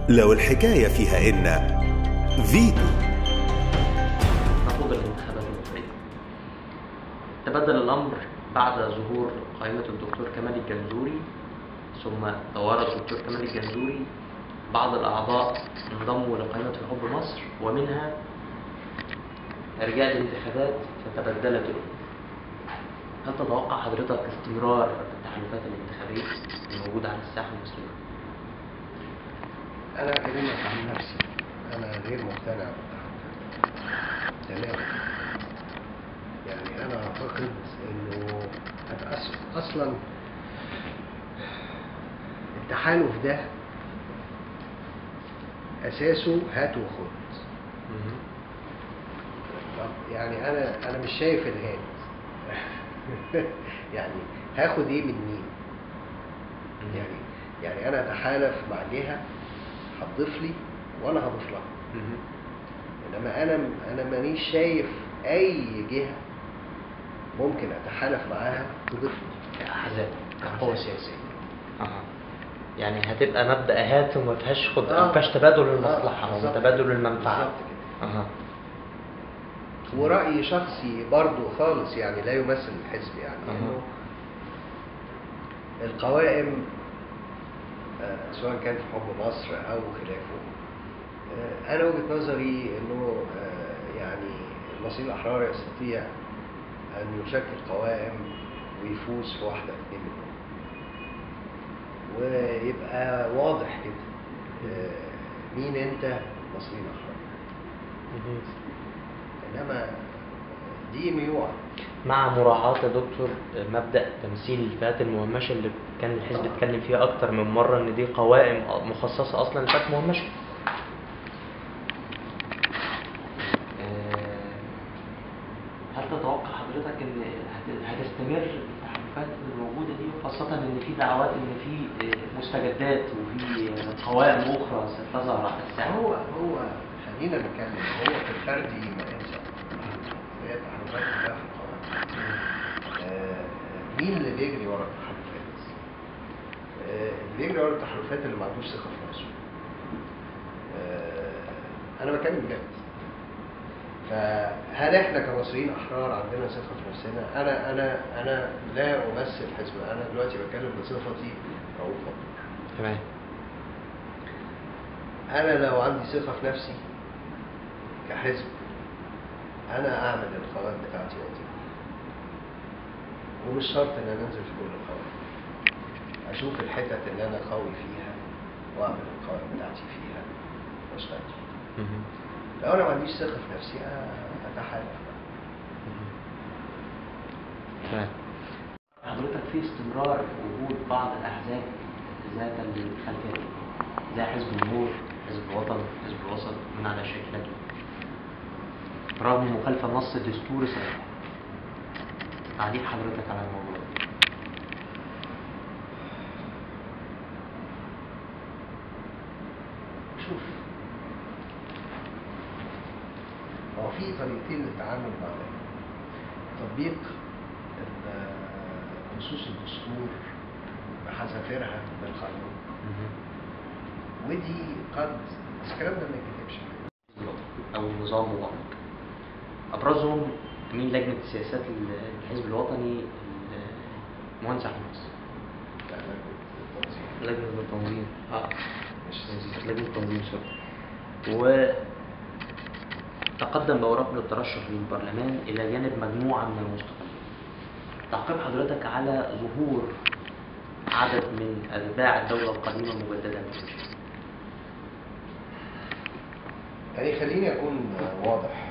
لو الحكاية فيها إن فيتو نخوض الانتخابات المصرية تبدل الأمر بعد ظهور قائمة الدكتور كمال الجنزوري ثم توارد الدكتور كمال الجنزوري بعض الأعضاء انضموا لقائمة الحب مصر ومنها إرجاء الانتخابات فتبدلت الأمور هل تتوقع حضرتك استمرار التحالفات الانتخابية الموجودة على الساحة المصرية؟ انا اكلمك عن نفسي انا غير مقتنع بالتحالفات تماما يعني انا اعتقد انه أس- اصلا التحالف ده اساسه هات وخد طب يعني انا انا مش شايف الهات يعني هاخد ايه من مين يعني يعني انا اتحالف مع جهه هتضيف لي وانا هضيف لها انما انا انا مانيش شايف اي جهه ممكن اتحالف معاها تضيف لي كأحزاب كقوة سياسية أها. يعني هتبقى مبدأ هات وما فيهاش خد آه. ما فيهاش تبادل آه، المصلحة بالظبط. وتبادل المنفعة بالظبط كده. أها ورأي شخصي برضو خالص يعني لا يمثل الحزب يعني أها. انه القوائم آه، سواء كان في حب مصر او خلافه آه، انا وجهة نظري انه آه، يعني المصريين الاحرار يستطيع ان يشكل قوائم ويفوز في واحدة اتنين منهم ويبقى واضح كده آه، مين انت مصريين احرار انما دي ميوعة مع مراعاة يا دكتور مبدأ تمثيل الفئات المهمشة اللي كان الحزب اتكلم فيها أكتر من مرة إن دي قوائم مخصصة أصلا لفئات مهمشة. آه، هل تتوقع حضرتك إن هت- هتستمر التحالفات الموجودة دي خاصة إن في دعوات إن في آه، مستجدات وفي آه، قوائم أخرى ستظهر على الساحة؟ هو هو خلينا نتكلم هو في الفردي ما ينسى هي تحالفات كلها في القوانين آه، مين اللي بيجري ورا التحالفات؟ آه، اللي بيجري ورا التحالفات اللي ما عندوش ثقة في نفسه آه، أنا بتكلم بجد فهل احنا كمصريين احرار عندنا ثقه في نفسنا؟ انا انا انا لا امثل حزب انا دلوقتي بتكلم بصفتي رؤوف مطلوب تمام. انا لو عندي ثقه في نفسي كحزب انا اعمل القوائم بتاعتي واطيع ومش شرط ان انا انزل في كل القوائم اشوف الحتت اللي انا قوي فيها واعمل القوائم بتاعتي فيها واشتغل مهم. لو انا ما عنديش ثقه في نفسي أ- اتحالف بقى. تمام. حضرتك في استمرار وجود بعض الاحزاب ذات الخلفيه زي حزب النور حزب الوطن حزب الوسط من على شكلته رغم مخالفه النص الدستوري صحيح تعليق حضرتك على الموضوع ده. شوف هو في طريقتين للتعامل مع ده تطبيق ال- نصوص الدستور بحذافيرها بالقانون ودي قد بس الكلام ده ما يتكتبش او النظام مبارك ابرزهم امين لجنه سياسات الحزب الوطني المهندس احمد نصر لا، لا، بالتنظيم. لجنة التنظيم اه مش لجنة التنظيم سوري وتقدم بأوراق للترشح للبرلمان إلى جانب مجموعة من المستقلين تعقيب حضرتك على ظهور عدد من أتباع الدولة القديمة مجددا يعني خليني أكون واضح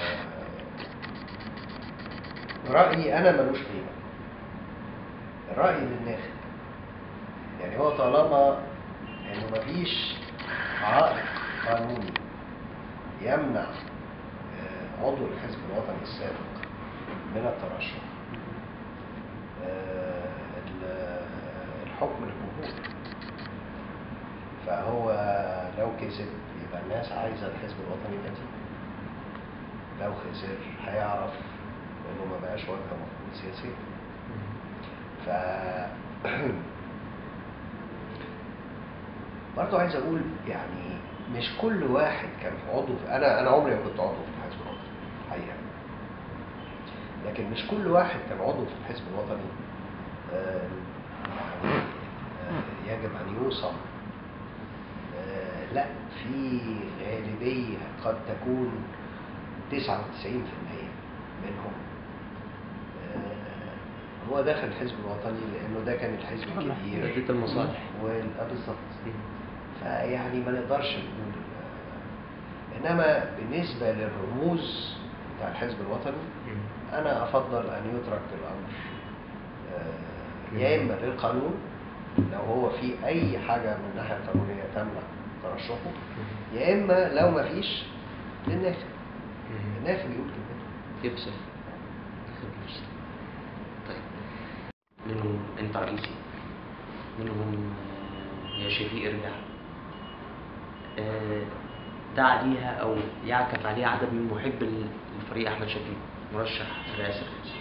آه، رأيي أنا ملوش قيمة الرأي للناخب يعني هو طالما إنه مفيش عائق قانوني يمنع آه، عضو الحزب الوطني السابق من الترشح آه، ال- الحكم للجمهور فهو لو كسب يبقى الناس عايزة الحزب الوطني القديم لو خسر هيعرف انه ما بقاش واجهة مفروض سياسية ف برضه عايز اقول يعني مش كل واحد كان عضو في انا انا عمري ما كنت عضو في الحزب الوطني الحقيقه لكن مش كل واحد كان عضو في الحزب الوطني آه، يعني آه، يجب ان يوصل آه، لا في غالبيه قد تكون 99% منهم آه، هو داخل الحزب الوطني لانه ده كان الحزب الكبير تأدية المصالح. وال- آه بالظبط فيعني ما نقدرش نقول آه، انما بالنسبه للرموز بتاع الحزب الوطني انا افضل ان يترك الامر آه، يا اما للقانون لو هو في اي حاجه من الناحيه القانونيه تمنع ترشحه يا اما لو ما فيش للناخب الناخب يقول كلمته يفصل يفصل طيب منهم انت رئيسي منهم آه، يا شفيق ارجع آه، دعا ليها او يعكف عليها عدد من محب الفريق احمد شفيق مرشح رئاسه الرئاسه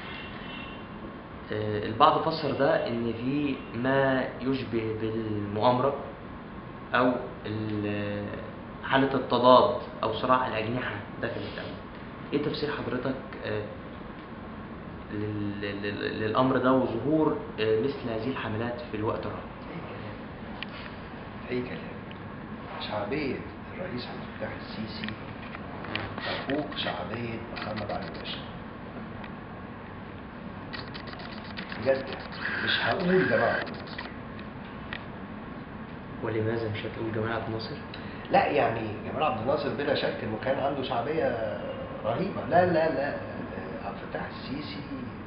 آه، البعض فسر ده ان في ما يشبه بالمؤامره او ال- حاله التضاد او صراع الاجنحه داخل الدوله ايه تفسير حضرتك آه، لل- لل- للامر ده وظهور آه، مثل هذه الحملات في الوقت الراهن اي كلام شعبيه الرئيس عبد الفتاح السيسي تفوق شعبيه محمد علي باشا بجد مش هقول جماعه عبد الناصر ولماذا مش هتقول جمال عبد الناصر؟ لا يعني جمال عبد الناصر بلا شك انه كان عنده شعبيه رهيبه لا لا لا عبد الفتاح السيسي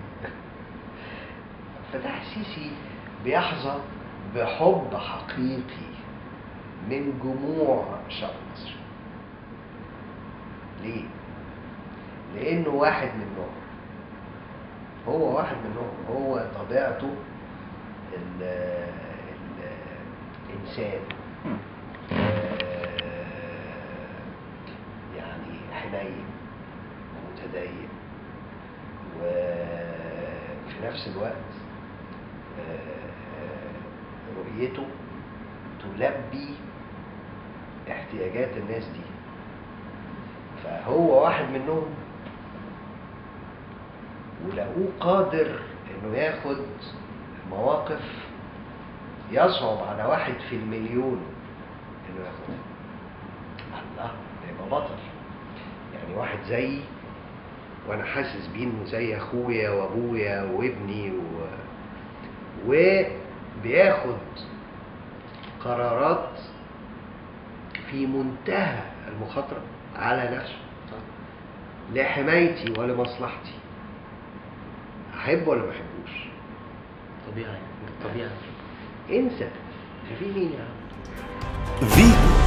عبد الفتاح السيسي بيحظى بحب حقيقي من جموع الشعب المصري ليه؟ لأنه واحد منهم هو واحد منهم هو طبيعته ال- ال- الإنسان آه، يعني حنين ومتدين وفي نفس الوقت آه، رؤيته تلبي احتياجات الناس دي فهو واحد منهم ولقوه قادر انه ياخد مواقف يصعب على واحد في المليون انه ياخدها الله ده يبقى بطل يعني واحد زيي وانا حاسس بيه انه زي اخويا وابويا وابني و... وبياخد قرارات في منتهى المخاطرة على نفسه لحمايتي ولمصلحتي احبه ولا ما احبوش طبيعي طبيعي انسى في مين يا عم فيتو